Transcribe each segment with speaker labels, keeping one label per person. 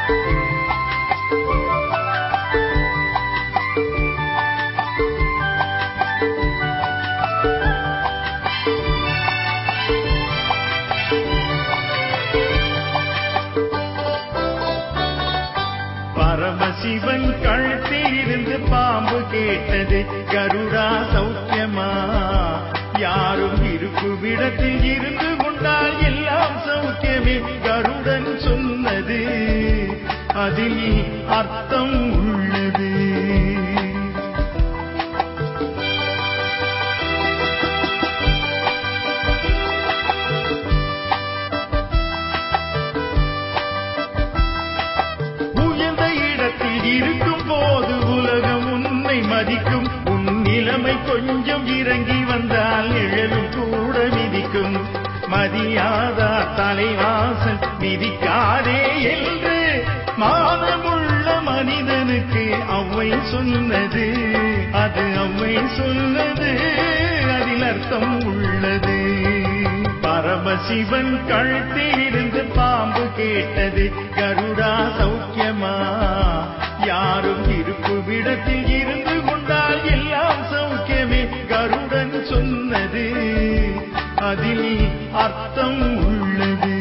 Speaker 1: பரமசிவன் கழுத்திலிருந்து பாம்பு கேட்டது கருடா சௌக்கியமா யாரும் இருக்குமிடத்தில் இருந்து கொண்டால் எல்லாம் சௌக்கியமே கருடன் சொன்னது அதில் அர்த்தம் உள்ளது உயர்ந்த இடத்தில் இருக்கும் போது உலகம் உன்னை மதிக்கும் உன் நிலைமை கொஞ்சம் இறங்கி வந்தால் நிழலும் கூட மிதிக்கும் மதியாதா தலைவாசல் மிதிக்காதே என்று மானமுள்ள மனிதனுக்கு அவ்வை சொன்னது அது அவ்வை சொன்னது அதில் அர்த்தம் உள்ளது பரமசிவன் கழுத்திலிருந்து பாம்பு கேட்டது கருடா சௌக்கியமா யாரும் இருக்குமிடத்தில் இருந்து கொண்டால் எல்லாம் சௌக்கியமே கருடன் சொன்னது அதில் அர்த்தம் உள்ளது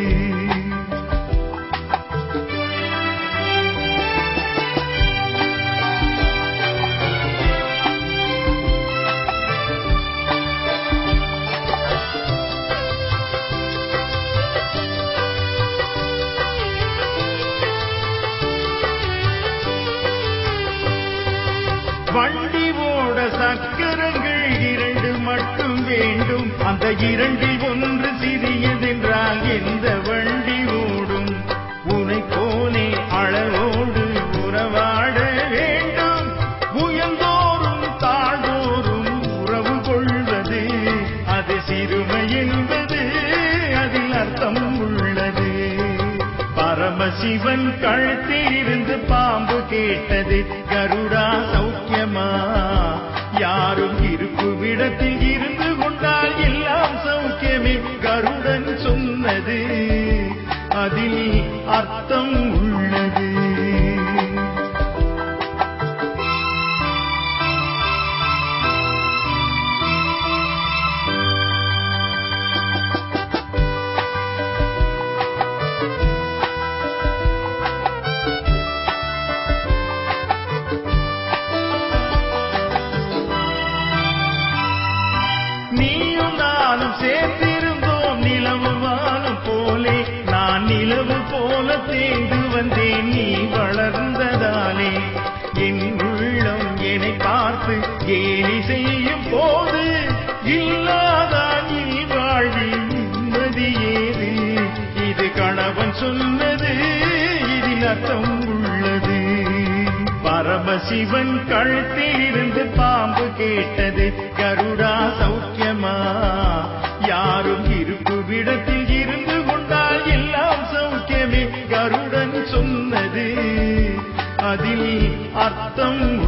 Speaker 1: வண்டி ஓட சக்கரங்கள் இரண்டு மட்டும் வேண்டும் அந்த இரண்டில் ஒன்று சிறியதென்றால் எந்த வண்டி ஓடும் உனை போலே அளவோடு உறவாட வேண்டும் உயர்ந்தோறும் தாழ்ந்தோறும் உறவு கொள்வது அது சிறுமை என்பது அதில் அர்த்தம் உள்ளது பரமசிவன் கழுத்திலிருந்து பாம்பு கேட்டது கருடா சௌக்கியமா யாரும் இருக்குமிடத்தில் இருந்து கொண்டால் எல்லாம் சௌக்கியமே கருடன் சொன்னது அதில் அர்த்தம் உள்ளது நீயும் நானும் சேர்ந்திருந்தோம் நிலவு வானம் போலே நான் நிலவு போல தேர்ந்து வந்தேன் நீ வளர்ந்ததாலே என் உள்ளம் என்னை பார்த்து கேலி செய்யும் போது இல்லாதான் நீ வாழ்வில் நிம்மதி ஏது இது கணவன் சொன்னது இதில் அர்த்தம் உள்ளது பரமசிவன் கழுத்திலிருந்து பாம்பு கேட்டது கருடா சௌக்கியமா யாரும் இருக்குமிடத்தில் இருந்து கொண்டால் எல்லாம் சௌக்கியமே கருடன் சொன்னது அதில் அர்த்தம்